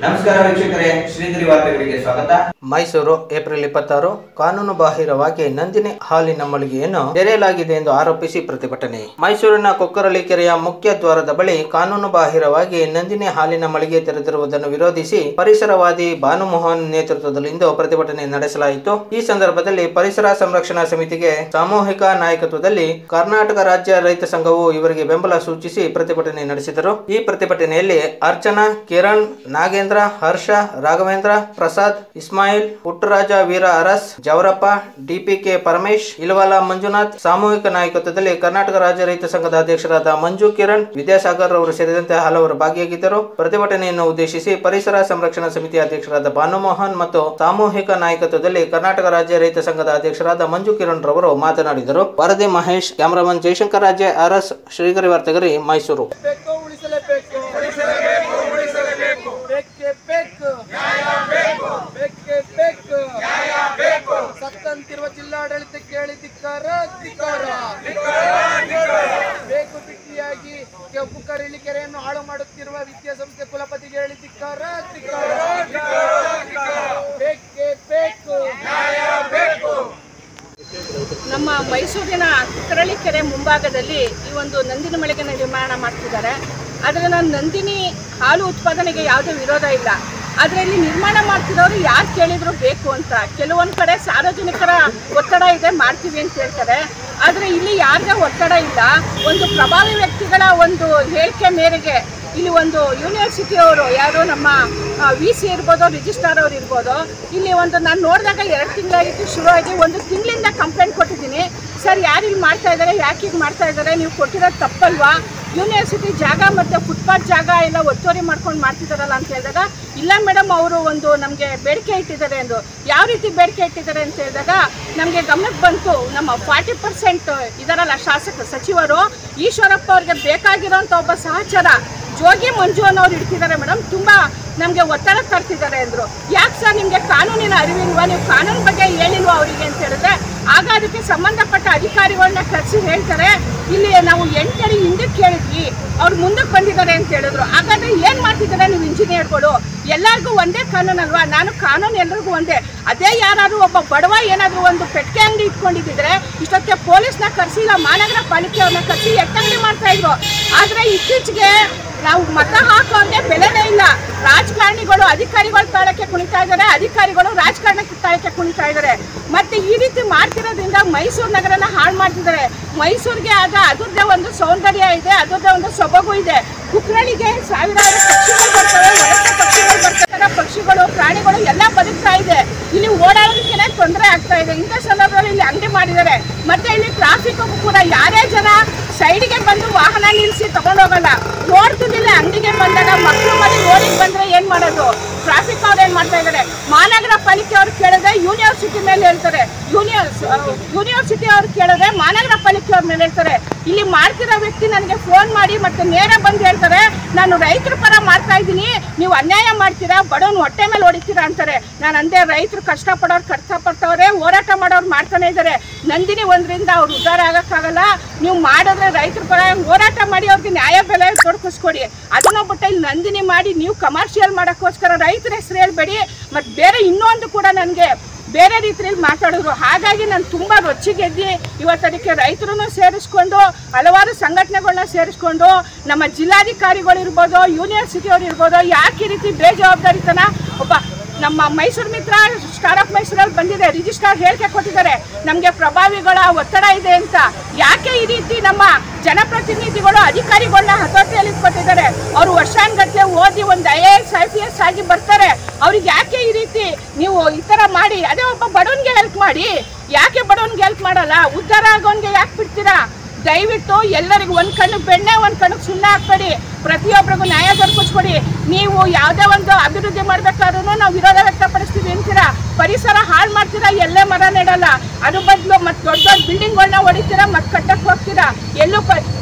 ನಮಸ್ಕಾರ ವೀಕ್ಷಕರೇ ಶ್ರೀಗಿರಿ ವಾರ್ತೆಗಳಿಗೆ ಸ್ವಾಗತ ಮೈಸೂರು ಏಪ್ರಿಲ್ ಇಪ್ಪತ್ತಾರು ಕಾನೂನು ಬಾಹಿರವಾಗಿ ನಂದಿನಿ ಹಾಲಿನ ಮಳಿಗೆಯನ್ನು ತೆರೆಯಲಾಗಿದೆ ಎಂದು ಆರೋಪಿಸಿ ಪ್ರತಿಭಟನೆ ಮೈಸೂರಿನ ಕೊಕ್ಕರಳಿ ಕೆರೆಯ ಮುಖ್ಯ ದ್ವಾರದ ಬಳಿ ಕಾನೂನು ಬಾಹಿರವಾಗಿ ನಂದಿನಿ ಹಾಲಿನ ಮಳಿಗೆ ತೆರೆದಿರುವುದನ್ನು ವಿರೋಧಿಸಿ ಪರಿಸರವಾದಿ ಭಾನುಮೋಹನ್ ನೇತೃತ್ವದಲ್ಲಿಂದು ಪ್ರತಿಭಟನೆ ನಡೆಸಲಾಯಿತು ಈ ಸಂದರ್ಭದಲ್ಲಿ ಪರಿಸರ ಸಂರಕ್ಷಣಾ ಸಮಿತಿಗೆ ಸಾಮೂಹಿಕ ನಾಯಕತ್ವದಲ್ಲಿ ಕರ್ನಾಟಕ ರಾಜ್ಯ ರೈತ ಸಂಘವು ಇವರಿಗೆ ಬೆಂಬಲ ಸೂಚಿಸಿ ಪ್ರತಿಭಟನೆ ನಡೆಸಿದರು ಈ ಪ್ರತಿಭಟನೆಯಲ್ಲಿ ಅರ್ಚನಾ ಕಿರಣ್ ನಾಗೇಂದ್ರ ಹರ್ಷ ರಾಘವೇಂದ್ರ ಪ್ರಸಾದ್ ಇಸ್ಮಾಯಿಲ್ ಪುಟ್ಟರಾಜ ವೀರ ಅರಸ್ ಜವರಪ್ಪ ಡಿಪಿಕೆ ಪರಮೇಶ್ ಇಲವಾಲ ಮಂಜುನಾಥ್ ಸಾಮೂಹಿಕ ನಾಯಕತ್ವದಲ್ಲಿ ಕರ್ನಾಟಕ ರಾಜ್ಯ ರೈತ ಸಂಘದ ಅಧ್ಯಕ್ಷರಾದ ಮಂಜು ಕಿರಣ್ ವಿದ್ಯಾಸಾಗರ್ ಅವರು ಸೇರಿದಂತೆ ಹಲವರು ಭಾಗಿಯಾಗಿದ್ದರು ಪ್ರತಿಭಟನೆಯನ್ನು ಉದ್ದೇಶಿಸಿ ಪರಿಸರ ಸಂರಕ್ಷಣಾ ಸಮಿತಿ ಅಧ್ಯಕ್ಷರಾದ ಭಾನುಮೋಹನ್ ಮತ್ತು ಸಾಮೂಹಿಕ ನಾಯಕತ್ವದಲ್ಲಿ ಕರ್ನಾಟಕ ರಾಜ್ಯ ರೈತ ಸಂಘದ ಅಧ್ಯಕ್ಷರಾದ ಮಂಜು ಕಿರಣ್ ರವರು ಮಾತನಾಡಿದರು ವರದಿ ಮಹೇಶ್ ಕ್ಯಾಮರಾಮನ್ ಜಯಶಂಕರ್ ರಾಜೆ ಅರಸ್ ಶ್ರೀಗರಿ ವಾರ್ತೆಗರಿ ಮೈಸೂರು ಬೇಕು ಉಳಿಸಲೇಬೇಕು ಉಳಿಸಲೇಬೇಕು ಉಳಿಸಲೇಬೇಕು ಬೇಕೇ ಬೇಕು ನ್ಯಾಯ ಬೇಕು ಬೇಕೇ ಬೇಕು ನ್ಯಾಯ ಬೇಕು ಸತ್ತಂತಿರುವ ಜಿಲ್ಲಾಡಳಿತಕ್ಕೆ ಹೇಳಿ ಧಿಕ್ಕಾರ ಧಿಕ್ಕಾರ ಬೇಕು ಬಿಟ್ಟಿಯಾಗಿ ಕೆಂಪು ಕರೀಲಿ ಕೆರೆಯನ್ನು ಹಾಳು ಮಾಡುತ್ತಿರುವ ವಿದ್ಯಾಸಂಸ್ಥೆ ಕುಲಪತಿಗೆ ಹೇಳಿ ಧಿಕ್ಕಾರ ಧಿಕ್ಕಾರ ಬೇಕೇ ಬೇಕು ನ್ಯಾಯ ಬೇಕು ನಮ್ಮ ಮೈಸೂರಿನ ಕುಕ್ಕರಳಿ ಕೆರೆ ಮುಂಭಾಗದಲ್ಲಿ ಈ ಒಂದು ನಂದಿನಿ ಮಳಿಗೆ ನಿರ್ಮಾಣ ಮಾಡ್ತಿದ್ದಾರೆ ಅದರಿಂದ ನಂದಿನಿ ಹಾಲು ಉತ್ಪಾದನೆಗೆ ಯಾವುದೇ ವಿರೋಧ ಇಲ್ಲ ಆದರೆ ಇಲ್ಲಿ ನಿರ್ಮಾಣ ಮಾಡ್ತಿರೋರು ಯಾರು ಕೇಳಿದ್ರು ಬೇಕು ಅಂತ ಕೆಲವೊಂದು ಕಡೆ ಸಾರ್ವಜನಿಕರ ಒತ್ತಡ ಇದೆ ಮಾಡ್ತೀವಿ ಅಂತ ಹೇಳ್ತಾರೆ ಆದರೆ ಇಲ್ಲಿ ಯಾರಿಗೂ ಒತ್ತಡ ಇಲ್ಲ ಒಂದು ಪ್ರಭಾವಿ ವ್ಯಕ್ತಿಗಳ ಒಂದು ಹೇಳಿಕೆ ಮೇರೆಗೆ ಇಲ್ಲಿ ಒಂದು ಯೂನಿವರ್ಸಿಟಿಯವರು ಯಾರು ನಮ್ಮ ವಿ ಸಿ ಇರ್ಬೋದು ರಿಜಿಸ್ಟ್ರಾರ್ ಅವ್ರು ಇರ್ಬೋದು ಇಲ್ಲಿ ಒಂದು ನಾನು ನೋಡಿದಾಗ ಎರಡು ತಿಂಗಳಾಗಿತ್ತು ಶುರುವಾಗಿ ಒಂದು ತಿಂಗಳಿಂದ ಕಂಪ್ಲೇಂಟ್ ಕೊಟ್ಟಿದ್ದೀನಿ ಸರ್ ಯಾರು ಇಲ್ಲಿ ಮಾಡ್ತಾ ಇದ್ದಾರೆ ಯಾಕೆ ಹೀಗೆ ಮಾಡ್ತಾ ಇದ್ದಾರೆ ನೀವು ಕೊಟ್ಟಿರೋದು ತಪ್ಪಲ್ವಾ ಯೂನಿವರ್ಸಿಟಿ ಜಾಗ ಮತ್ತು ಫುಟ್ಪಾತ್ ಜಾಗ ಎಲ್ಲ ಒತ್ತುವರಿ ಮಾಡ್ಕೊಂಡು ಮಾಡ್ತಿದ್ದಾರಲ್ಲ ಅಂತ ಹೇಳಿದಾಗ ಇಲ್ಲ ಮೇಡಮ್ ಅವರು ಒಂದು ನಮಗೆ ಬೇಡಿಕೆ ಇಟ್ಟಿದ್ದಾರೆ ಎಂದು ಯಾವ ರೀತಿ ಬೇಡಿಕೆ ಇಟ್ಟಿದ್ದಾರೆ ಅಂತ ಹೇಳಿದಾಗ ನಮಗೆ ಗಮನಕ್ಕೆ ಬಂತು ನಮ್ಮ ಫಾರ್ಟಿ ಪರ್ಸೆಂಟ್ ಇದರಲ್ಲ ಶಾಸಕ ಸಚಿವರು ಈಶ್ವರಪ್ಪ ಅವ್ರಿಗೆ ಬೇಕಾಗಿರೋಂಥ ಒಬ್ಬ ಸಹಚರ ಜೋಗಿ ಮಂಜು ಅನ್ನೋರು ಇಡ್ತಿದ್ದಾರೆ ಮೇಡಮ್ ತುಂಬ ನಮಗೆ ಒತ್ತಡ ತರ್ತಿದ್ದಾರೆ ಅಂದರು ಯಾಕೆ ಸರ್ ನಿಮಗೆ ಕಾನೂನಿನ ಅರಿವಿಲ್ವಾ ನೀವು ಕಾನೂನು ಬಗ್ಗೆ ಹೇಳಿಲ್ವಾ ಅವರಿಗೆ ಅಂತ ಹೇಳಿದ್ರೆ ಆಗ ಅದಕ್ಕೆ ಸಂಬಂಧಪಟ್ಟ ಅಧಿಕಾರಿಗಳನ್ನ ಕರೆಸಿ ಹೇಳ್ತಾರೆ ಇಲ್ಲಿ ನಾವು ಎಂಟಡಿ ಹಿಂದಕ್ಕೆ ಕೇಳಿದ್ವಿ ಅವ್ರು ಮುಂದಕ್ಕೆ ಬಂದಿದ್ದಾರೆ ಅಂತ ಹೇಳಿದ್ರು ಹಾಗಾದ್ರೆ ಏನು ಮಾಡ್ತಿದ್ದಾರೆ ನೀವು ಇಂಜಿನಿಯರ್ಗಳು ಎಲ್ಲರಿಗೂ ಒಂದೇ ಕಾನೂನು ಅಲ್ವಾ ನಾನು ಕಾನೂನು ಎಲ್ರಿಗೂ ಒಂದೇ ಅದೇ ಯಾರಾದ್ರೂ ಒಬ್ಬ ಬಡವ ಏನಾದರೂ ಒಂದು ಪೆಟ್ಟಿಗೆ ಅಂಗಡಿ ಇಟ್ಕೊಂಡಿದ್ದಿದ್ರೆ ಇಷ್ಟೊತ್ತಿಗೆ ಪೊಲೀಸ್ನ ಕರೆಸಿ ಇಲ್ಲ ಮಹಾನಗರ ಪಾಲಿಕೆಯವ್ರನ್ನ ಕರೆಸಿ ಎತ್ತಂಗಡಿ ಮಾಡ್ತಾ ಇದ್ರು ಆದರೆ ಇತ್ತೀಚೆಗೆ ನಾವು ಮತ ಹಾಕೋಂಗೆ ಬೆಲೆನೇ ಇಲ್ಲ ರಾಜಕಾರಣಿಗಳು ಅಧಿಕಾರಿಗಳು ತಾಳಕ್ಕೆ ಕುಣಿತಾ ಇದ್ದಾರೆ ಅಧಿಕಾರಿಗಳು ರಾಜಕಾರಣಕ್ಕೆ ತಾಳಕ್ಕೆ ಕುಣಿತಾ ಇದ್ದಾರೆ ಮತ್ತೆ ಈ ರೀತಿ ಮಾಡ್ತಿರೋದ್ರಿಂದ ಮೈಸೂರು ನಗರನ ಹಾಳು ಮಾಡ್ತಿದ್ದಾರೆ ಮೈಸೂರಿಗೆ ಆದ ಅದರದ್ದೇ ಒಂದು ಸೌಂದರ್ಯ ಇದೆ ಅದರದ್ದೇ ಒಂದು ಸೊಬಗು ಇದೆ ಕುಕ್ರಳಿಗೆ ಸಾವಿರಾರು ಪಕ್ಷಿಗಳು ಬರ್ತವೆ ವಲಸೆ ಪಕ್ಷಿಗಳು ಬರ್ತವೆ ಪಕ್ಷಿಗಳು ಪ್ರಾಣಿಗಳು ಎಲ್ಲ ಬದುಕ್ತಾ ಇದೆ ಇಲ್ಲಿ ಓಡಾಡೋದಕ್ಕೆ ತೊಂದರೆ ಆಗ್ತಾ ಇದೆ ಇಂಥ ಸಂದರ್ಭದಲ್ಲಿ ಇಲ್ಲಿ ಅಂಗಡಿ ಮಾಡಿದ್ದಾರೆ ಮತ್ತೆ ಇಲ್ಲಿ ಟ್ರಾಫಿಕ್ ಕೂಡ ಯಾರೇ ಜನ ಸೈಡ್ಗೆ ಬಂದು ವಾಹನ ನಿಲ್ಲಿಸಿ ತಗೊಂಡೋಗಲ್ಲ ನೋಡ್ತಿದ್ದಿಲ್ಲ ಅಂಗಡಿಗೆ ಬಂದಾಗ ಮಕ್ಕಳು ಮನೆ ರೋಡಿಗೆ ಬಂದ್ರೆ ಏನ್ ಮಾಡೋದು ಟ್ರಾಫಿಕ್ ಅವ್ರು ಏನ್ ಮಾಡ್ತಾ ಇದ್ದಾರೆ ಮಹಾನಗರ ಪಾಲಿಕೆ ಅವ್ರು ಕೇಳಿದ್ರೆ ಯೂನಿವರ್ಸಿಟಿ ಮೇಲೆ ಹೇಳ್ತಾರೆ ಯೂನಿವರ್ಸ್ ಯೂನಿವರ್ಸಿಟಿ ಅವ್ರು ಕೇಳಿದ್ರೆ ಮಹಾನಗರ ಪಾಲಿಕೆ ಅವ್ರ ಮೇಲೆ ಹೇಳ್ತಾರೆ ಇಲ್ಲಿ ಮಾಡ್ತಿರೋ ವ್ಯಕ್ತಿ ನನಗೆ ಫೋನ್ ಮಾಡಿ ಮತ್ತೆ ನೇರ ಬಂದು ಹೇಳ್ತಾರೆ ನಾನು ರೈತರ ಪರ ಮಾಡ್ತಾ ಇದ್ದೀನಿ ನೀವು ಅನ್ಯಾಯ ಮಾಡ್ತೀರಾ ಬಡವನು ಹೊಟ್ಟೆ ಮೇಲೆ ಹೊಡಿತೀರಾ ಅಂತಾರೆ ನಾನು ಅಂದೆ ರೈತರು ಕಷ್ಟಪಡೋರು ಕಷ್ಟಪಡ್ತವ್ರೆ ಹೋರಾಟ ಮಾಡೋರು ಮಾಡ್ತಾನೆ ಇದ್ದಾರೆ ನಂದಿನಿ ಒಂದರಿಂದ ಅವ್ರು ಉದ್ಧಾರ ಆಗಕ್ಕಾಗಲ್ಲ ನೀವು ಮಾಡಿದ್ರೆ ರೈತರ ಪರ ಹೋರಾಟ ಮಾಡಿ ಅವ್ರಿಗೆ ನ್ಯಾಯ ಬೆಲೆ ತೊಡಗಿಸ್ಕೊಡಿ ಅದನ್ನ ಬಿಟ್ಟು ಇಲ್ಲಿ ನಂದಿನಿ ಮಾಡಿ ನೀವು ಕಮರ್ಷಿಯಲ್ ಮಾಡೋಕ್ಕೋಸ್ಕರ ರೈತರ ಹೆಸರು ಹೇಳ್ಬೇಡಿ ಮತ್ತು ಬೇರೆ ಇನ್ನೊಂದು ಕೂಡ ನನಗೆ ಬೇರೆ ರೀತಿಯಲ್ಲಿ ಮಾತಾಡಿದ್ರು ಹಾಗಾಗಿ ನಾನು ತುಂಬ ರೊಚ್ಚಿಗೆದ್ದಿ ಇವತ್ತು ಅದಕ್ಕೆ ರೈತರನ್ನು ಸೇರಿಸ್ಕೊಂಡು ಹಲವಾರು ಸಂಘಟನೆಗಳನ್ನ ಸೇರಿಸ್ಕೊಂಡು ನಮ್ಮ ಜಿಲ್ಲಾಧಿಕಾರಿಗಳು ಇರ್ಬೋದು ಯೂನಿವರ್ಸಿಟಿಯವ್ರು ಇರ್ಬೋದು ಯಾಕೆ ಈ ರೀತಿ ಬೇಜವಾಬ್ದಾರಿತನ ಒಬ್ಬ ನಮ್ಮ ಮೈಸೂರು ಮಿತ್ರ ಸ್ಟಾರ್ ಆಫ್ ಮೈಸೂರಲ್ಲಿ ಬಂದಿದೆ ರಿಜಿಸ್ಟ್ರಾರ್ ಹೇಳಿಕೆ ಕೊಟ್ಟಿದ್ದಾರೆ ನಮಗೆ ಪ್ರಭಾವಿಗಳ ಒತ್ತಡ ಇದೆ ಅಂತ ಯಾಕೆ ಈ ರೀತಿ ನಮ್ಮ ಜನಪ್ರತಿನಿಧಿಗಳು ಅಧಿಕಾರಿಗಳನ್ನ ಹತೋಟಿಯಲ್ಲಿ ಕೊಟ್ಟಿದ್ದಾರೆ ಅವರು ವರ್ಷಾನ್ಗಟ್ಲೆ ಓದಿ ಒಂದು I A S I P S ಆಗಿ ಬರ್ತಾರೆ ಅವ್ರಿಗೆ ಯಾಕೆ ಈ ರೀತಿ ನೀವು ಈ ಥರ ಮಾಡಿ ಅದೇ ಒಬ್ಬ ಬಡವನಿಗೆ ಹೆಲ್ಪ್ ಮಾಡಿ ಯಾಕೆ ಬಡವನಿಗೆ ಹೆಲ್ಪ್ ಮಾಡಲ್ಲ ಉದ್ಧಾರ ಆಗೋನ್ಗೆ ಯಾಕೆ ಬಿಡ್ತೀರಾ ದಯವಿಟ್ಟು ಎಲ್ಲರಿಗೂ ಒಂದು ಕಣ್ಣು ಬೆಣ್ಣೆ ಒಂದು ಕಣ್ಣಿಗೆ ಸುಣ್ಣ ಹಾಕ್ಬೇಡಿ ಪ್ರತಿಯೊಬ್ಬರಿಗೂ ನ್ಯಾಯ ದೊರಕಿಸ್ಕೊಡಿ ನೀವು ಯಾವುದೇ ಒಂದು ಅಭಿವೃದ್ಧಿ ಮಾಡ್ಬೇಕಾದ್ರೂ ನಾವು ವಿರೋಧ ವ್ಯಕ್ತಪಡಿಸ್ತೀವಿ ಅಂತೀರಾ ಪರಿಸರ ಹಾಳು ಮಾಡ್ತೀರಾ ಎಲ್ಲೇ ಮರ ನೆಡಲ್ಲ ಅದ್ರ ಬದಲು ಮತ್ತೆ ದೊಡ್ಡ ದೊಡ್ಡ ಬಿಲ್ಡಿಂಗ್ಗಳನ್ನ ಹೊಡಿತೀರಾ ಮತ್ತೆ ಕಟ್ಟಕ್ಕೆ ಹೋಗ್ತೀರಾ ಎಲ್ಲೂ ಪ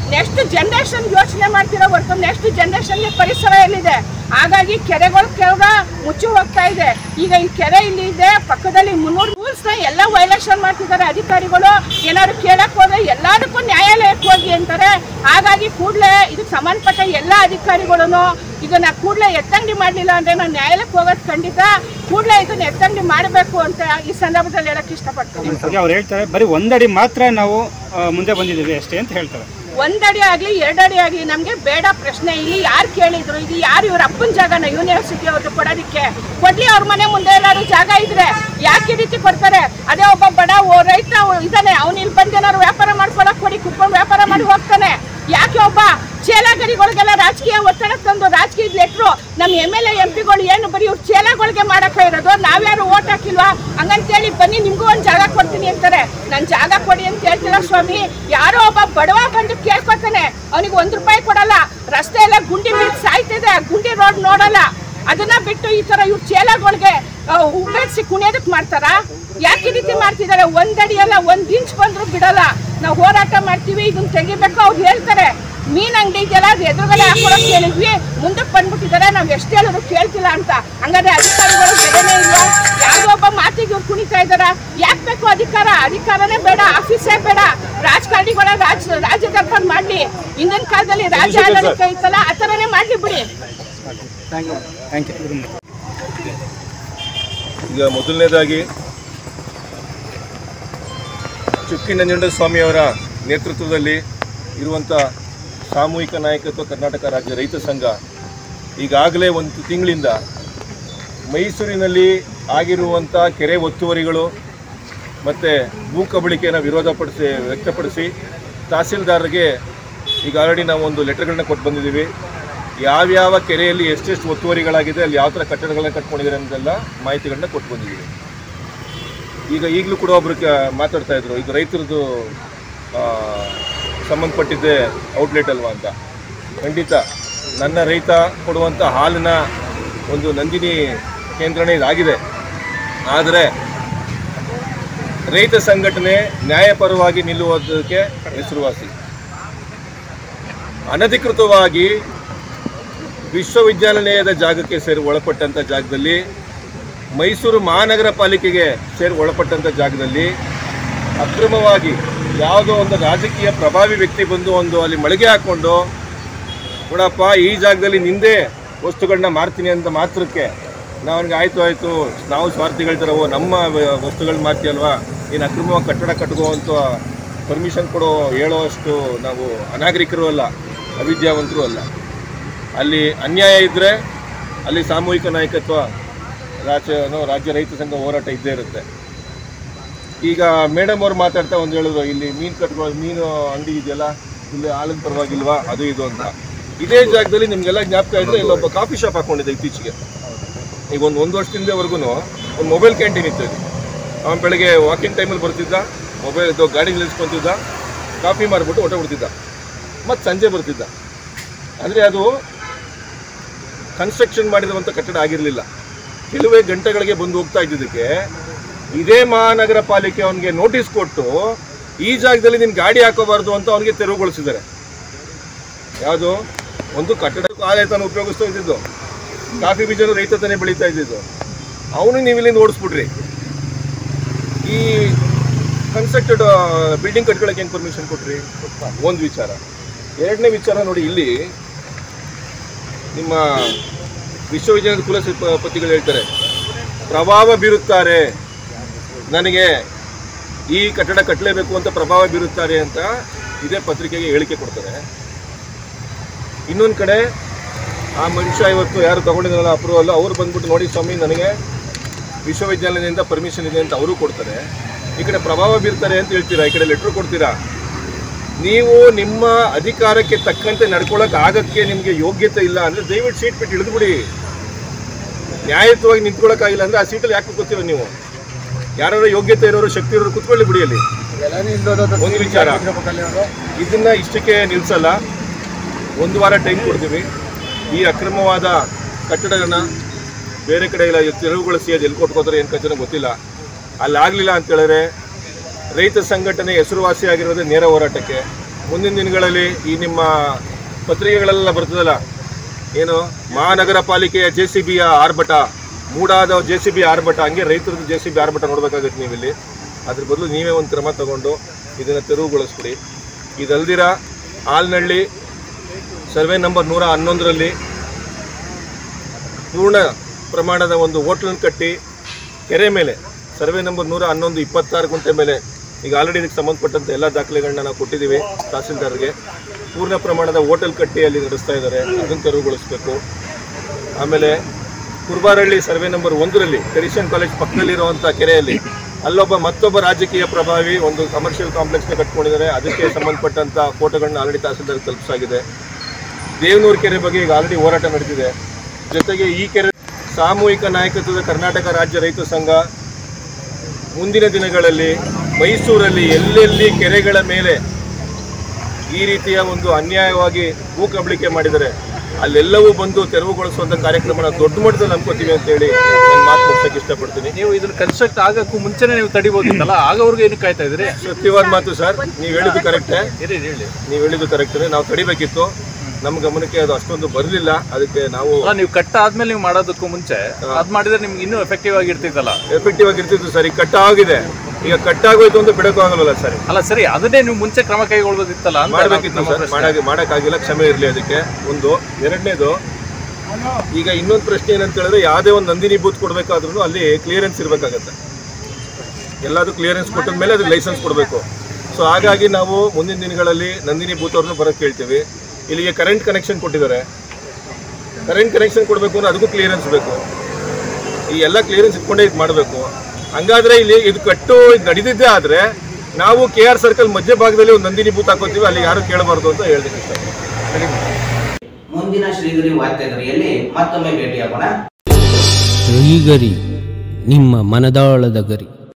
ನೆಕ್ಸ್ಟ್ ಜನರೇಷನ್ ಯೋಚನೆ ಮಾಡ್ತಿರೋ ಹೊರತು ನೆಕ್ಸ್ಟ್ ಜನರೇಷನ್ಗೆ ಪರಿಸರ ಎಲ್ಲಿದೆ ಹಾಗಾಗಿ ಕೆರೆಗಳು ಕೆರ ಮುಚ್ಚಿ ಹೋಗ್ತಾ ಇದೆ ಈಗ ಈ ಕೆರೆ ಇಲ್ಲಿ ಇದೆ ಪಕ್ಕದಲ್ಲಿ ಮುನ್ನೂರು ರೂಲ್ಸ್ನ ಎಲ್ಲ ವೈಲೇಷನ್ ಮಾಡ್ತಿದ್ದಾರೆ ಅಧಿಕಾರಿಗಳು ಏನಾದ್ರು ಕೇಳಕ್ ಹೋದ್ರೆ ಎಲ್ಲದಕ್ಕೂ ನ್ಯಾಯಾಲಯಕ್ಕೆ ಹೋಗಿ ಅಂತಾರೆ ಹಾಗಾಗಿ ಕೂಡಲೇ ಇದಕ್ಕೆ ಸಂಬಂಧಪಟ್ಟ ಎಲ್ಲ ಅಧಿಕಾರಿಗಳು ಇದನ್ನ ಕೂಡಲೇ ಎತ್ತಂಗಡಿ ಮಾಡಲಿಲ್ಲ ಅಂದ್ರೆ ನಾನು ನ್ಯಾಯಾಲಯಕ್ಕೆ ಹೋಗೋದು ಖಂಡಿತ ಕೂಡಲೇ ಇದನ್ನ ಎತ್ತಂಗಡಿ ಮಾಡಬೇಕು ಅಂತ ಈ ಸಂದರ್ಭದಲ್ಲಿ ಹೇಳಕ್ ಇಷ್ಟಪಡ್ತೀನಿ ಹಾಗೆ ಅವ್ರು ಹೇಳ್ತಾರೆ ಬರೀ ಒಂದಡಿ ಮಾತ್ರ ನಾವು ಆ, ಮುಂದೆ ಬಂದಿದ್ದೀವಿ ಅಷ್ಟೇ ಅಂತ ಹೇಳ್ತಾರೆ ಒಂದಡಿ ಆಗ್ಲಿ ಎರಡಡಿ ಆಗ್ಲಿ ನಮ್ಗೆ ಬೇಡ ಪ್ರಶ್ನೆ ಇಲ್ಲಿ ಯಾರು ಕೇಳಿದ್ರು ಇದು ಯಾರು ಇವ್ರ ಅಪ್ಪನ ಜಾಗನ ಯೂನಿವರ್ಸಿಟಿ ಅವ್ರಿಗೆ ಕೊಡೋದಕ್ಕೆ ಕೊಡ್ಲಿ ಅವ್ರ ಮನೆ ಮುಂದೆ ಎಲ್ಲಾರು ಜಾಗ ಇದ್ರೆ ಯಾಕೆ ಈ ರೀತಿ ಕೊಡ್ತಾರೆ ಅದೇ ಒಬ್ಬ ಬಡ ಓ- ರೈತ ಇದ್ದಾನೆ ಅವ್ನು ಇಲ್ಲಿ ಬಂದು ಏನಾದ್ರು ವ್ಯಾಪಾರ ಮಾಡ್ಕೊಳಕ್ ಕೊಡಿ ಕುತ್ಕೊಂಡು ವ್ಯಾಪಾರ ಮಾಡಿ ಹೋಗ್ತಾನೆ ಯಾಕೆ ಒಬ್ಬ ಚೇಲಾಗರಿಗಳಿಗೆಲ್ಲ ರಾಜಕೀಯ ಒತ್ತಡ ತಂದು ರಾಜಕೀಯ ಲೆಟ್ರು ನಮ್ಮ ಎಮ್ ಎಲ್ ಎ ಎಂ ಪಿಗಳು ಏನು ಬರೀ ಇವ್ರು ಚೇಲಾಗಳಿಗೆ ಮಾಡಕ್ಕ ಇರೋದು ನಾವ್ಯಾರು ಓಟ್ ಹಾಕಿಲ್ವಾ ಹಂಗಂತೇಳಿ ಬನ್ನಿ ನಿಮ್ಗೂ ಒಂದು ಜಾಗ ಕೊಡ್ತೀನಿ ಅಂತಾರೆ ನಾನು ಜಾಗ ಕೊಡಿ ಅಂತ ಹೇಳ್ತಿಲ್ಲ ಸ್ವಾಮಿ ಯಾರೋ ಒಬ್ಬ ಬಡವ ಬಂದು ಕೇಳ್ಕೊತಾನೆ ಅವನಿಗೆ ಒಂದು ರೂಪಾಯಿ ಕೊಡಲ್ಲ ರಸ್ತೆ ಎಲ್ಲ ಗುಂಡಿ ಬಿದ್ದು ಸಾಯ್ತಿದೆ ಆ ಗುಂಡಿ ರೋಡ್ ನೋಡಲ್ಲ ಅದನ್ನ ಬಿಟ್ಟು ಈ ತರ ಇವ್ರು ಚೇಲಾಗಳಿಗೆ ಉಪಯೋಗಿಸಿ ಕುಣಿಯೋದಕ್ಕೆ ಮಾಡ್ತಾರ ಯಾಕೆ ಈ ರೀತಿ ಮಾಡ್ತಿದ್ದಾರೆ ಒಂದಡಿ ಅಲ್ಲ ಒಂದ್ ಇಂಚ್ ಬಂದ್ರು ಬಿಡಲ್ಲ ನಾವು ಹೋರಾಟ ಮಾಡ್ತೀವಿ ಇದನ್ನ ತೆಗಿಬೇಕು ಅವ್ರು ಹೇಳ್ತಾರೆ ಮೀನ್ ಅಂಗಡಿ ಇದೆಯಲ್ಲ ಅದು ಎದುರುಗಡೆ ಹಾಕೊಳಕ್ ಹೇಳಿದ್ವಿ ಮುಂದಕ್ಕೆ ಬಂದ್ಬಿಟ್ಟಿದ್ದಾರೆ ನಾವ್ ಎಷ್ಟು ಹೇಳಿದ್ರು ಕೇಳ್ತಿಲ್ಲ ಅಂತ ಹಂಗಾದ್ರೆ ಅಧಿಕಾರಿಗಳು ಬೆಲೆನೇ ಇಲ್ವಾ ಯಾವ್ದೋ ಒಬ್ಬ ಮಾತಿಗೆ ಇವ್ರು ಕುಣಿತಾ ಇದಾರ ಯಾಕೆ ಬೇಕು ಅಧಿಕಾರ ಅಧಿಕಾರನೇ ಬೇಡ ಆಫೀಸೇ ಬೇಡ ರಾಜಕಾರಣಿಗಳ ರಾಜ ರಾಜ್ಯ ದರ್ಬಾರ್ ಮಾಡ್ಲಿ ಹಿಂದಿನ ಕಾಲದಲ್ಲಿ ರಾಜ್ಯ ಆಡಳಿತ ಇತ್ತಲ್ಲ ಆ ಥರನೇ ಮಾಡ್ಲಿ ಬಿಡಿ ಥ್ಯಾಂಕ್ ಯು ಈಗ ಮೊದಲನೇದಾಗಿ ಚುಕ್ಕಿ ನಂಜುಂಡ ಸ್ವಾಮಿಯವರ ನೇತೃತ್ವದಲ್ಲಿ ಇರುವಂಥ ಸಾಮೂಹಿಕ ನಾಯಕತ್ವ ಕರ್ನಾಟಕ ರಾಜ್ಯ ರೈತ ಸಂಘ ಈಗಾಗಲೇ ಒಂದು ತಿಂಗಳಿಂದ ಮೈಸೂರಿನಲ್ಲಿ ಆಗಿರುವಂಥ ಕೆರೆ ಒತ್ತುವರಿಗಳು ಮತ್ತು ಭೂ ಕಬಳಿಕೆಯನ್ನು ವಿರೋಧಪಡಿಸಿ ವ್ಯಕ್ತಪಡಿಸಿ ತಹಸೀಲ್ದಾರ್ಗೆ ಈಗ ಆಲ್ರೆಡಿ ನಾವು ಒಂದು ಲೆಟರ್ಗಳನ್ನ ಕೊಟ್ಟು ಬಂದಿದ್ದೀವಿ ಯಾವ್ಯಾವ ಕೆರೆಯಲ್ಲಿ ಎಷ್ಟೆಷ್ಟು ಒತ್ತುವರಿಗಳಾಗಿದೆ ಅಲ್ಲಿ ಯಾವ ಥರ ಕಟ್ಟಡಗಳನ್ನ ಕಟ್ಕೊಂಡಿದ್ದಾರೆ ಅನ್ನೋದೆಲ್ಲ ಮಾಹಿತಿಗಳನ್ನ ಕೊಟ್ಟು ಬಂದಿದ್ದೀವಿ ಈಗ ಈಗಲೂ ಕೂಡ ಒಬ್ರು ಕ- ಮಾತಾಡ್ತಾ ಇದ್ರು ಈಗ ರೈತರದ್ದು ಆ, ಸಂಬಂಧಪಟ್ಟಿದ್ದೆ ಔಟ್ಲೆಟ್ ಅಲ್ವಾ ಅಂತ ಖಂಡಿತ ನನ್ನ ರೈತ ಕೊಡುವಂಥ ಹಾಲಿನ ಒಂದು ನಂದಿನಿ ಕೇಂದ್ರನೇ ಇದಾಗಿದೆ ಆದರೆ ರೈತ ಸಂಘಟನೆ ನ್ಯಾಯಪರವಾಗಿ ನಿಲ್ಲುವುದಕ್ಕೆ ಹೆಸರುವಾಸಿ ಅನಧಿಕೃತವಾಗಿ ವಿಶ್ವವಿದ್ಯಾನಿಲಯದ ಜಾಗಕ್ಕೆ ಸೇರಿ ಒಳಪಟ್ಟಂಥ ಜಾಗದಲ್ಲಿ ಮೈಸೂರು ಮಹಾನಗರ ಪಾಲಿಕೆಗೆ ಸೇರಿ ಒಳಪಟ್ಟಂಥ ಜಾಗದಲ್ಲಿ ಅಕ್ರಮವಾಗಿ ಯಾವುದೋ ಒಂದು ರಾಜಕೀಯ ಪ್ರಭಾವಿ ವ್ಯಕ್ತಿ ಬಂದು ಒಂದು ಅಲ್ಲಿ ಮಳಿಗೆ ಹಾಕ್ಕೊಂಡು ನೋಡಪ್ಪ ಈ ಜಾಗದಲ್ಲಿ ನಿಂದೇ ವಸ್ತುಗಳನ್ನ ಮಾರ್ತೀನಿ ಅಂತ ಮಾತ್ರಕ್ಕೆ ನಾವು ಅವ್ನಿಗೆ ಆಯಿತು ಆಯಿತು ನಾವು ಸ್ವಾರ್ಥಿಗಳಿದ್ದಾರವೋ ನಮ್ಮ ವ- ವಸ್ತುಗಳನ್ನ ಮಾರ್ತೀಯಲ್ವಾ ನೀನು ಅಕ್ರಮವಾಗಿ ಕಟ್ಟಡ ಕಟ್ಕೋವಂಥ ಪರ್ಮಿಷನ್ ಕೊಡೋ ಹೇಳೋವಷ್ಟು ನಾವು ಅನಾಗರಿಕರು ಅಲ್ಲ ಅವಿದ್ಯಾವಂತರು ಅಲ್ಲ ಅಲ್ಲಿ ಅನ್ಯಾಯ ಇದ್ದರೆ ಅಲ್ಲಿ ಸಾಮೂಹಿಕ ನಾಯಕತ್ವ ರಾಜ್ಯ ಏನೋ ರಾಜ್ಯ ರೈತ ಸಂಘ ಹೋರಾಟ ಇದ್ದೇ ಇರುತ್ತೆ ಈಗ ಮೇಡಮ್ ಅವ್ರು ಮಾತಾಡ್ತಾ ಒಂದು ಹೇಳಿದ್ರು ಇಲ್ಲಿ ಮೀನು ಕಟ್ಕೊ ಮೀನು ಅಂಗಡಿ ಇದೆಯಲ್ಲ ಇಲ್ಲಿ ಹಾಲಿನ ಪರವಾಗಿಲ್ವಾ ಅದು ಇದು ಅಂತ ಇದೇ ಜಾಗದಲ್ಲಿ ನಿಮಗೆಲ್ಲ ಜ್ಞಾಪಕ ಇದ್ರೆ ಇಲ್ಲೊಬ್ಬ ಕಾಫಿ ಶಾಪ್ ಹಾಕೊಂಡಿದ್ದೆ ಇತ್ತೀಚೆಗೆ ಈಗ ಒಂದು ಒಂದು ವರ್ಷದಿಂದವರೆಗೂ ಒಂದು ಮೊಬೈಲ್ ಕ್ಯಾಂಟೀನ್ ಇತ್ತು ಇದು ಅವನು ಬೆಳಗ್ಗೆ ವಾಕಿಂಗ್ ಟೈಮಲ್ಲಿ ಬರ್ತಿದ್ದ ಮೊಬೈಲ್ ಇದು ಗಾಡಿ ನಿಲ್ಲಿಸ್ಕೊಂತಿದ್ದ ಕಾಫಿ ಮಾರ್ಬಿಟ್ಟು ಹೊಟ್ಟೆ ಬಿಡ್ತಿದ್ದ ಮತ್ತು ಸಂಜೆ ಬರ್ತಿದ್ದ ಅಂದರೆ ಅದು ಕನ್ಸ್ಟ್ರಕ್ಷನ್ ಮಾಡಿರುವಂಥ ಕಟ್ಟಡ ಆಗಿರಲಿಲ್ಲ ಕೆಲವೇ ಗಂಟೆಗಳಿಗೆ ಬಂದು ಹೋಗ್ತಾ ಇದ್ದಿದ್ದಕ್ಕೆ ಇದೇ ಮಹಾನಗರ ಪಾಲಿಕೆ ಅವನಿಗೆ ನೋಟಿಸ್ ಕೊಟ್ಟು ಈ ಜಾಗದಲ್ಲಿ ನೀನು ಗಾಡಿ ಹಾಕೋಬಾರ್ದು ಅಂತ ಅವನಿಗೆ ತೆರವುಗೊಳಿಸಿದ್ದಾರೆ ಯಾವುದು ಒಂದು ಕಟ್ಟಡ ಆದಾಯತನ ಉಪಯೋಗಿಸ್ತಾ ಇದ್ದಿದ್ದು ಕಾಫಿ ಬೀಜನು ರೈತ ತಾನೇ ಬೆಳೀತಾ ಇದ್ದಿದ್ದು ಅವನು ನೀವು ಇಲ್ಲಿಂದ ಓಡಿಸ್ಬಿಟ್ರಿ ಈ ಕನ್ಸ್ಟ್ರಕ್ಟೆಡ್ ಬಿಲ್ಡಿಂಗ್ ಕಟ್ಕೊಳ್ಳೋಕೆ ಹೆಂಗೆ ಪರ್ಮಿಷನ್ ಕೊಟ್ರಿ ಒಂದು ವಿಚಾರ ಎರಡನೇ ವಿಚಾರ ನೋಡಿ ಇಲ್ಲಿ ನಿಮ್ಮ ವಿಶ್ವವಿದ್ಯಾಲಯದ ಕುಲಪತಿಗಳು ಹೇಳ್ತಾರೆ ಪ್ರಭಾವ ಬೀರುತ್ತಾರೆ ನನಗೆ ಈ ಕಟ್ಟಡ ಕಟ್ಟಲೇಬೇಕು ಅಂತ ಪ್ರಭಾವ ಬೀರುತ್ತಾರೆ ಅಂತ ಇದೇ ಪತ್ರಿಕೆಗೆ ಹೇಳಿಕೆ ಕೊಡ್ತಾರೆ ಇನ್ನೊಂದು ಕಡೆ ಆ ಮನುಷ್ಯ ಇವತ್ತು ಯಾರು ತಗೊಂಡಿದ್ದಾರಲ್ಲ ಅಪ್ರೂವಲ್ ಅವ್ರು ಬಂದ್ಬಿಟ್ಟು ನೋಡಿ ಸ್ವಾಮಿ ನನಗೆ ವಿಶ್ವವಿದ್ಯಾಲಯದಿಂದ ಪರ್ಮಿಷನ್ ಇದೆ ಅಂತ ಅವರು ಕೊಡ್ತಾರೆ ಈ ಕಡೆ ಪ್ರಭಾವ ಬೀರ್ತಾರೆ ಅಂತ ಹೇಳ್ತೀರಾ ಈ ಕಡೆ ಲೆಟ್ರ್ ಕೊಡ್ತೀರಾ ನೀವು ನಿಮ್ಮ ಅಧಿಕಾರಕ್ಕೆ ತಕ್ಕಂತೆ ನಡ್ಕೊಳಕ್ ಆಗಕ್ಕೆ ನಿಮಗೆ ಯೋಗ್ಯತೆ ಇಲ್ಲ ಅಂದ್ರೆ ದಯವಿಟ್ಟು ಸೀಟ್ ಬಿಟ್ಟು ಇಳಿದ್ಬಿಡಿ ನ್ಯಾಯಯುತವಾಗಿ ನಿಂತ್ಕೊಳ್ಳೋಕ್ಕಾಗಿಲ್ಲ ಅಂದ್ರೆ ಆ ಸೀಟಲ್ಲಿ ಯಾಕೆ ಕೂತ್ಕೋತೀರ ನೀವು ಯಾರು ಯೋಗ್ಯತೆ ಇರೋರು ಶಕ್ತಿ ಇರೋರು ಕುತ್ಕೊಳ್ಳಿ ಬಿಡಿ ಅಲ್ಲಿ ಒಂದು ವಿಚಾರ ಇದನ್ನ ಇಷ್ಟಕ್ಕೆ ನಿಲ್ಸಲ್ಲ ಒಂದು ವಾರ ಟೈಮ್ ಕೊಡ್ತೀವಿ ಈ ಅಕ್ರಮವಾದ ಕಟ್ಟಡಗಳನ್ನ ಬೇರೆ ಕಡೆ ಎಲ್ಲ ತೆರವುಗೊಳಿಸಿ ಅದು ಎಲ್ಲಿ ಕೊಟ್ಕೋತಾರೆ ಏನು ಕಚನ ಗೊತ್ತಿಲ್ಲ ಅಲ್ಲಿ ಆಗಲಿಲ್ಲ ಅಂತ ಹೇಳಿದ್ರೆ ರೈತ ಸಂಘಟನೆ ಹೆಸರುವಾಸಿಯಾಗಿರೋದೇ ನೇರ ಹೋರಾಟಕ್ಕೆ ಮುಂದಿನ ದಿನಗಳಲ್ಲಿ ಈ ನಿಮ್ಮ ಪತ್ರಿಕೆಗಳೆಲ್ಲ ಬರ್ತದಲ್ಲ ಏನು ಮಹಾನಗರ ಪಾಲಿಕೆಯ ಜೆ ಸಿ ಬಿಯ ಆರ್ಭಟ ಮೂಡಾದ ಜೆ ಸಿ ಬಿ ಆರ್ಭಟ ಹಂಗೆ ರೈತರದ್ದು ಜೆ ಸಿ ಬಿ ಆರ್ಭಟ ನೋಡ್ಬೇಕಾಗುತ್ತೆ ನೀವಿಲ್ಲಿ ಅದ್ರ ಬದಲು ನೀವೇ ಒಂದು ಕ್ರಮ ತಗೊಂಡು ಇದನ್ನು ತೆರವುಗೊಳಿಸ್ಬಿಡಿ ಇದಲ್ದಿರ ಆಲ್ನಳ್ಳಿ ಸರ್ವೆ ನಂಬರ್ ನೂರ ಹನ್ನೊಂದರಲ್ಲಿ ಪೂರ್ಣ ಪ್ರಮಾಣದ ಒಂದು ಹೋಟ್ಲನ್ನು ಕಟ್ಟಿ ಕೆರೆ ಮೇಲೆ ಸರ್ವೆ ನಂಬರ್ ನೂರ ಹನ್ನೊಂದು ಇಪ್ಪತ್ತಾರು ಗುಂಟೆ ಮೇಲೆ ಈಗ ಆಲ್ರೆಡಿ ಇದಕ್ಕೆ ಸಂಬಂಧಪಟ್ಟಂತೆ ಎಲ್ಲ ದಾಖಲೆಗಳನ್ನ ನಾವು ಕೊಟ್ಟಿದ್ದೀವಿ ತಹಸೀಲ್ದಾರ್ಗೆ ಪೂರ್ಣ ಪ್ರಮಾಣದ ಹೋಟೆಲ್ ಕಟ್ಟಿ ಅಲ್ಲಿ ನಡೆಸ್ತಾ ಇದ್ದಾರೆ ಅದನ್ನು ತೆರವುಗೊಳಿಸಬೇಕು ಆಮೇಲೆ ಕುರ್ಬಾರಳ್ಳಿ ಸರ್ವೆ ನಂಬರ್ ಒಂದರಲ್ಲಿ ಕ್ರಿಶ್ಚಿಯನ್ ಕಾಲೇಜ್ ಪಕ್ಕದಲ್ಲಿರುವಂಥ ಕೆರೆಯಲ್ಲಿ ಅಲ್ಲೊಬ್ಬ ಮತ್ತೊಬ್ಬ ರಾಜಕೀಯ ಪ್ರಭಾವಿ ಒಂದು ಕಮರ್ಷಿಯಲ್ ಕಾಂಪ್ಲೆಕ್ಸ್ನ ಕಟ್ಕೊಂಡಿದ್ದಾರೆ ಅದಕ್ಕೆ ಸಂಬಂಧಪಟ್ಟಂಥ ಫೋಟೋಗಳನ್ನ ಆಲ್ರೆಡಿ ತಹಸೀಲ್ದಾರ್ ತಲುಪಿಸಾಗಿದೆ ದೇವನೂರು ಕೆರೆ ಬಗ್ಗೆ ಈಗ ಆಲ್ರೆಡಿ ಹೋರಾಟ ನಡೆದಿದೆ ಜೊತೆಗೆ ಈ ಕೆರೆ ಸಾಮೂಹಿಕ ನಾಯಕತ್ವದ ಕರ್ನಾಟಕ ರಾಜ್ಯ ರೈತ ಸಂಘ ಮುಂದಿನ ದಿನಗಳಲ್ಲಿ ಮೈಸೂರಲ್ಲಿ ಎಲ್ಲೆಲ್ಲಿ ಕೆರೆಗಳ ಮೇಲೆ ಈ ರೀತಿಯ ಒಂದು ಅನ್ಯಾಯವಾಗಿ ಭೂ ಕಬಳಿಕೆ ಮಾಡಿದರೆ ಅಲ್ಲೆಲ್ಲವೂ ಬಂದು ತೆರವುಗೊಳಿಸುವಂಥ ಕಾರ್ಯಕ್ರಮನ ದೊಡ್ಡ ಮಟ್ಟದಲ್ಲಿ ನಂಬ್ಕೋತೀವಿ ಅಂತೇಳಿ ನಾನು ಮಾತು ಮುಗಿಸೋಕೆ ಇಷ್ಟಪಡ್ತೀನಿ ನೀವು ಇದನ್ನ ಕನ್ಸ್ಟ್ರಕ್ಟ್ ಆಗಕ್ಕೂ ಮುಂಚೆನೆ ನೀವು ತಡಿಬೋದಿತ್ತಲ್ಲ ಆಗವ್ರಿಗೆ ಏನು ಕಾಯ್ತಾ ಇದ್ರಿ ಸತ್ಯವಾದ ಮಾತು ಸರ್ ನೀವು ಹೇಳಿದ್ದು ಕರೆಕ್ಟೇ ಹೇಳಿ ಹೇಳಿ ನೀವು ಹೇಳಿದ್ದು ಕರೆಕ್ಟೇ ನಾವು ತಡಿಬೇಕಿತ್ತು ನಮ್ಮ ಗಮನಕ್ಕೆ ಅದು ಅಷ್ಟೊಂದು ಬರಲಿಲ್ಲ ಅದಕ್ಕೆ ನಾವು ಅಲ್ಲ ನೀವು ಕಟ್ ಆದ್ಮೇಲೆ ನೀವು ಮಾಡೋದಕ್ಕೂ ಮುಂಚೆ ಅದ್ ಮಾಡಿದ್ರೆ ನಿಮ್ಗೆ ಇನ್ನೂ ಎಫೆಕ್ಟಿವ್ ಆಗಿ ಇರ್ತಿತ್ತಲ್ಲ ಎಫೆಕ್ಟಿವ್ ಆಗಿ ಇರ್ತಿತ್ತು ಸರ್ ಈಗ ಕಟ್ ಆಗಿದೆ ಈಗ ಕಟ್ ಆಗೋಯ್ತು ಅಂತ ಬಿಡಕ್ಕೂ ಆಗಲ್ಲ ಸರ್ ಅಲ್ಲ ಸರಿ ಅದನ್ನೇ ನೀವು ಮುಂಚೆ ಕ್ರಮ ಕೈಗೊಳ್ಬೋದಿತ್ತಲ್ಲ ಅಂತ ಮಾಡಬೇಕಿತ್ತು ನಮ್ಮ ಸರ್ ಪ್ರಶ್ನೆ. ಮಾಡಕ್ಕೆ ಮಾಡೋಕ್ಕಾಗಿಲ್ಲ ಕ್ಷಮೆ ಇರಲಿ ಅದಕ್ಕೆ ಒಂದು ಎರಡನೇದು ಈಗ ಇನ್ನೊಂದು ಪ್ರಶ್ನೆ ಏನಂತ ಹೇಳಿದ್ರೆ ಯಾವುದೇ ಒಂದು ನಂದಿನಿ ಬೂತ್ ಕೊಡಬೇಕಾದ್ರೂ ಅಲ್ಲಿ ಕ್ಲಿಯರೆನ್ಸ್ ಇರಬೇಕಾಗತ್ತೆ ಎಲ್ಲದೂ ಕ್ಲಿಯರೆನ್ಸ್ ಕೊಟ್ಟ ಮೇಲೆ ಅದಕ್ಕೆ ಲೈಸೆನ್ಸ್ ಕೊಡಬೇಕು ಸೊ ಹಾಗಾಗಿ ನಾವು ಮುಂದಿನ ದಿನಗಳಲ್ಲಿ ನಂದಿನಿ ಬೂತ್ ಅವ್ರನ್ನ ಬರೋಕ್ಕೆ ಕೇಳ್ತೀವಿ ಇಲ್ಲಿಗೆ ಕರೆಂಟ್ ಕನೆಕ್ಷನ್ ಕೊಟ್ಟಿದ್ದಾರೆ ಕರೆಂಟ್ ಕನೆಕ್ಷನ್ ಕೊಡಬೇಕು ಅಂದ್ರೆ ಅದಕ್ಕೂ ಕ್ಲಿಯರೆನ್ಸ್ ಬೇಕು ಈ ಎಲ್ಲ ಕ್ಲಿಯರೆನ್ಸ್ ಇಟ್ಕೊಂಡೇ ಇದು ಮಾಡಬೇಕು ಹಂಗಾದ್ರೆ ಇಲ್ಲಿ ಇದು ಕಟ್ಟು ಇದು ನಡೀತಿದ್ದೇ ಆದರೆ ನಾವು ಕೆ ಆರ್ ಸರ್ಕಲ್ ಮಧ್ಯ ಭಾಗದಲ್ಲಿ ಒಂದು ನಂದಿನಿ ಬೂತ್ ಹಾಕೋತೀವಿ ಅಲ್ಲಿ ಯಾರು ಕೇಳಬಾರ್ದು ಅಂತ ಹೇಳ್ತೀನಿ ಇಷ್ಟ ಮುಂದಿನ ಶ್ರೀಗರಿ ವಾರ್ತೆಗರಿಯಲ್ಲಿ ಮತ್ತೊಮ್ಮೆ ಭೇಟಿಯಾಗೋಣ ಶ್ರೀಗರಿ ನಿಮ್ಮ ಮನದಾಳದ ಗರಿ